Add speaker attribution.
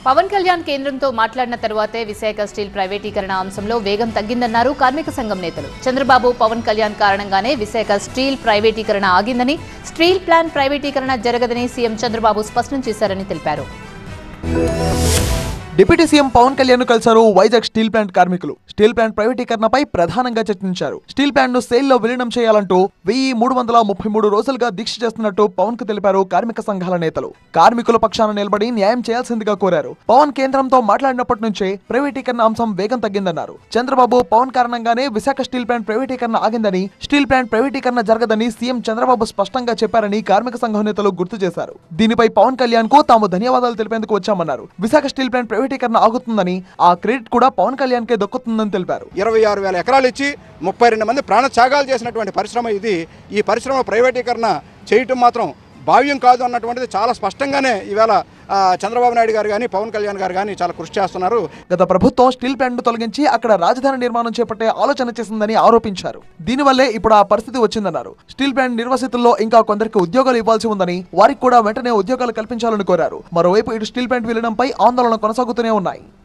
Speaker 1: పవన్ కళ్యాణ్ కేంద్రంతో మాట్లాడిన తరువాతే విశాఖ స్టీల్ ప్రైవేటీకరణ అంశంలో వేగం తగ్గిందన్నారు కార్మిక సంఘం నేతలు చంద్రబాబు పవన్ కళ్యాణ్ కారణంగానే విశాఖ స్టీల్ ప్రైవేటీకరణ ఆగిందని స్టీల్ ప్లాంట్ ప్రైవేటీకరణ జరగదని సీఎం చంద్రబాబు స్పష్టం చేశారని తెలిపారు
Speaker 2: డిప్యూటీ సీఎం పవన్ కళ్యాణ్ కలిశారు వైజాగ్ స్టీల్ ప్లాంట్ కార్మికులు స్టీల్ ప్లాంట్ ప్రైవేటీకరణపై ప్రధానంగా చర్చించారు స్టీల్ ప్లాంట్ ను సేల్ లో విలీనం చేయాలంటూ వెయ్యి మూడు వందల ముప్పై మూడు రోజులుగా దీక్ష చేస్తున్నట్టు పవన్ కు తెలిపారు కార్మిక సంఘాల నేతలు కార్మికుల పక్షాన నిలబడి న్యాయం చేయాల్సిందిగా కోరారు పవన్ కేంద్రంతో మాట్లాడినప్పటి నుంచే ప్రైవేటీకరణ అంశం వేగం తగ్గిందన్నారు చంద్రబాబు పవన్ కారణంగానే విశాఖ స్టీల్ ప్లాంట్ ప్రైవేటీకరణ ఆగిందని స్టీల్ ప్లాంట్ ప్రైవేటీకరణ జరగదని సీఎం చంద్రబాబు స్పష్టంగా చెప్పారని కార్మిక సంఘం నేతలు గుర్తు చేశారు దీనిపై పవన్ కళ్యాణ్ కు తాము ధన్యవాదాలు తెలిపేందుకు వచ్చామన్నారు విశాఖ స్టీల్ ప్లాంట్ ప్రైవేటీకరణ ఆగుతుందని ఆ క్రెడిట్ కూడా పవన్ కళ్యాణ్ కే దక్కుతుందని తెలిపారు
Speaker 3: ఇరవై ఆరు వేల ఎకరాలు ఇచ్చి ముప్పై రెండు మంది ప్రాణ త్యాగాలు చేసినటువంటి పరిశ్రమ ఇది ఈ పరిశ్రమ ప్రైవేటీకరణ చేయటం మాత్రం భావ్యం కాదు అన్నటువంటిది చాలా స్పష్టంగానే ఈవేళ ఆ, చంద్రబాబు నాయుడు గారు కానీ పవన్ కళ్యాణ్ గారు కానీ చాలా కృషి చేస్తున్నారు
Speaker 2: గత ప్రభుత్వం స్టీల్ ప్లాంట్ ను తొలగించి అక్కడ రాజధాని నిర్మాణం చేపట్టే ఆలోచన చేసిందని ఆరోపించారు దీనివల్లే ఇప్పుడు ఆ పరిస్థితి వచ్చిందన్నారు స్టీల్ ప్లాంట్ నిర్వాసితుల్లో ఇంకా కొందరికి ఉద్యోగాలు ఇవ్వాల్సి ఉందని వారికి కూడా వెంటనే ఉద్యోగాలు కల్పించాలని కోరారు మరోవైపు ఇటు స్టీల్ ప్లాంట్ విలీనంపై ఆందోళన కొనసాగుతూనే ఉన్నాయి